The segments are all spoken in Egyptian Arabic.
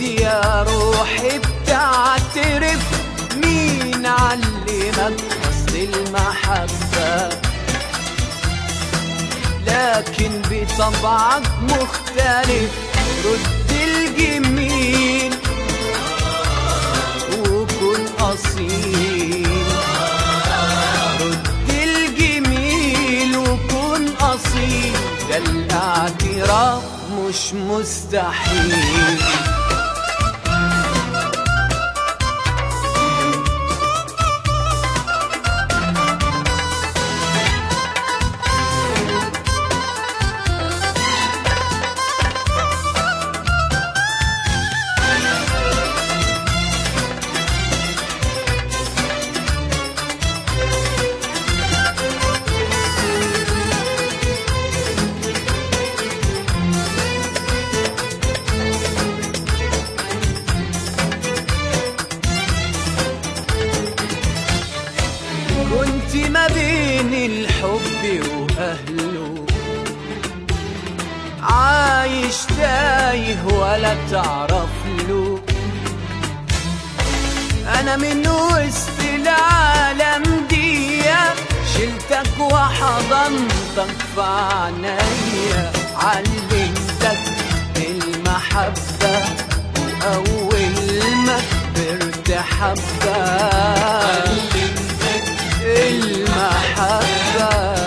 يا روحي بتعترف مين علمك قصد المحبة لكن بطبعك مختلف رد الجميل وكن أصيل رد الجميل وكن أصيل ده الاعتراف مش مستحيل كنت ما بين الحب وأهله عايش تايه ولا تعرف له أنا من وسط العالم دي شلتك وحضنتك في عينيا علمتك المحبة وأول ما كبرت حبة المحبة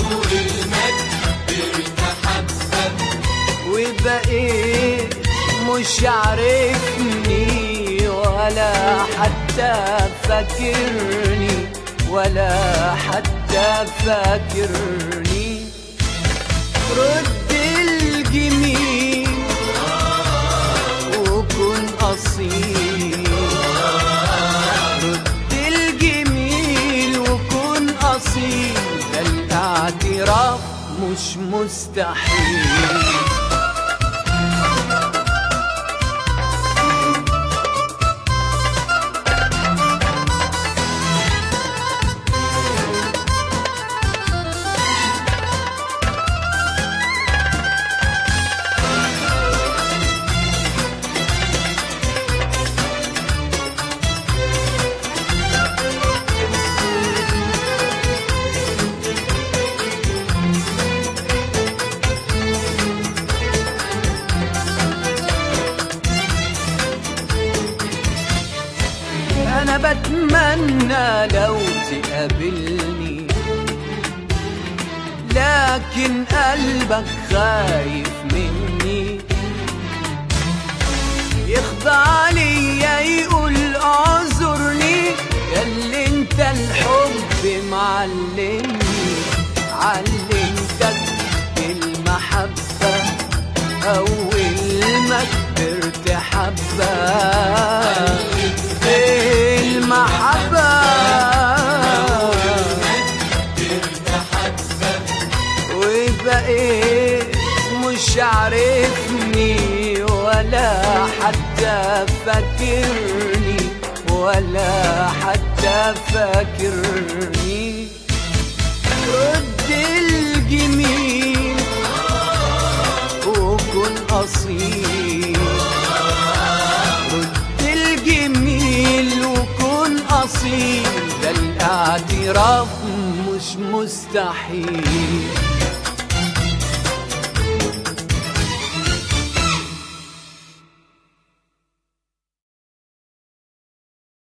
وبقيت مش عارفني ولا حتى فاكرني ولا حتى فاكرني رد الجميل وكن أصيل رد الجميل وكن أصيل ده الاعتراف مش مستحيل انا بتمنى لو تقابلني لكن قلبك خايف مني يخضع ليا يقول اعذرني يا اللي انت الحب معلمني علمتك المحبة أول ما كبرت حبة المحبة وبقيت مش عارفني ولا حتى فاكرني ولا حتى فاكرني رد الجميل وكن أصيل رد الجميل وكن أصيل ده الاعتراف مش مستحيل